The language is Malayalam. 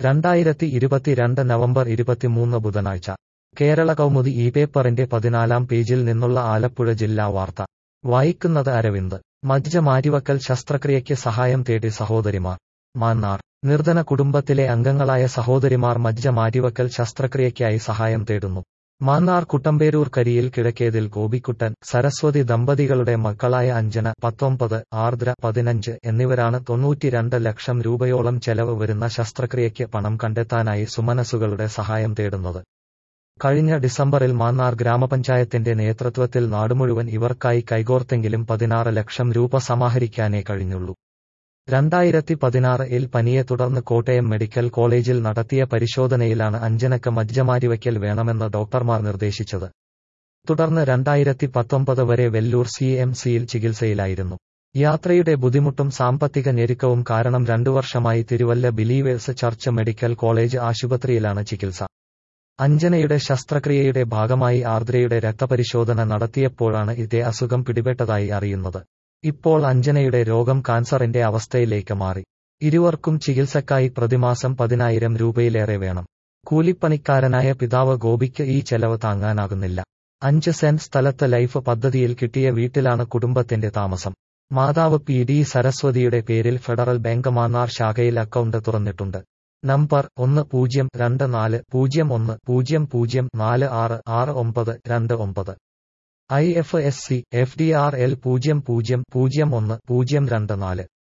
രണ്ടായിരത്തി ഇരുപത്തിരണ്ട് നവംബർ ഇരുപത്തിമൂന്ന് ബുധനാഴ്ച കേരള കൗമുദി ഈ പേപ്പറിന്റെ പതിനാലാം പേജിൽ നിന്നുള്ള ആലപ്പുഴ ജില്ലാ വാർത്ത വായിക്കുന്നത് അരവിന്ദ് മജ്ജ മാറ്റിവക്കൽ ശസ്ത്രക്രിയയ്ക്ക് സഹായം തേടി സഹോദരിമാർ മാന്നാർ നിർധന കുടുംബത്തിലെ അംഗങ്ങളായ സഹോദരിമാർ മജ്ജ മാറ്റിവക്കൽ ശസ്ത്രക്രിയയ്ക്കായി സഹായം തേടുന്നു മാന്നാർ കുട്ടമ്പേരൂർ കരിയിൽ കിഴക്കേതിൽ ഗോപിക്കുട്ടൻ സരസ്വതി ദമ്പതികളുടെ മക്കളായ അഞ്ജന പത്തൊമ്പത് ആർദ്ര പതിനഞ്ച് എന്നിവരാണ് തൊണ്ണൂറ്റിരണ്ട് ലക്ഷം രൂപയോളം ചെലവ് വരുന്ന ശസ്ത്രക്രിയയ്ക്ക് പണം കണ്ടെത്താനായി സുമനസുകളുടെ സഹായം തേടുന്നത് കഴിഞ്ഞ ഡിസംബറിൽ മാന്നാർ ഗ്രാമപഞ്ചായത്തിന്റെ നേതൃത്വത്തിൽ നാടുമുഴുവൻ ഇവർക്കായി കൈകോർത്തെങ്കിലും പതിനാറ് ലക്ഷം രൂപ സമാഹരിക്കാനേ കഴിഞ്ഞുള്ളൂ രണ്ടായിരത്തി പതിനാറിൽ പനിയെ തുടർന്ന് കോട്ടയം മെഡിക്കൽ കോളേജിൽ നടത്തിയ പരിശോധനയിലാണ് അഞ്ജനക്ക് മജ്ജമാരിവയ്ക്കൽ വേണമെന്ന് ഡോക്ടർമാർ നിർദ്ദേശിച്ചത് തുടർന്ന് രണ്ടായിരത്തി പത്തൊമ്പത് വരെ വെല്ലൂർ സി എം സിയിൽ ചികിത്സയിലായിരുന്നു യാത്രയുടെ ബുദ്ധിമുട്ടും സാമ്പത്തിക ഞെരുക്കവും കാരണം രണ്ടു വർഷമായി Thiruvalla Believers church medical college ആശുപത്രിയിലാണ് ചികിത്സ അഞ്ജനയുടെ ശസ്ത്രക്രിയയുടെ ഭാഗമായി ആർദ്രയുടെ രക്തപരിശോധന നടത്തിയപ്പോഴാണ് ഇതേ അസുഖം പിടിപെട്ടതായി അറിയുന്നത് ഇപ്പോൾ അഞ്ജനയുടെ രോഗം കാൻസറിന്റെ അവസ്ഥയിലേക്ക് മാറി ഇരുവർക്കും ചികിത്സക്കായി പ്രതിമാസം പതിനായിരം രൂപയിലേറെ വേണം കൂലിപ്പണിക്കാരനായ പിതാവ് ഗോപിക്ക് ഈ ചെലവ് താങ്ങാനാകുന്നില്ല അഞ്ച് സെന്റ് സ്ഥലത്ത് ലൈഫ് പദ്ധതിയിൽ കിട്ടിയ വീട്ടിലാണ് കുടുംബത്തിന്റെ താമസം മാതാവ് പി ഡി സരസ്വതിയുടെ പേരിൽ ഫെഡറൽ ബാങ്ക് മാന്നാർ ശാഖയിൽ അക്കൗണ്ട് തുറന്നിട്ടുണ്ട് നമ്പർ ഒന്ന് പൂജ്യം രണ്ട് നാല് പൂജ്യം ഒന്ന് പൂജ്യം പൂജ്യം നാല് ആറ് ആറ് ഒമ്പത് രണ്ട് ഒമ്പത് I F S C F D R L പൂജ്യം പൂജ്യം പൂജ്യം ഒന്ന് പൂജ്യം രണ്ട് നാല്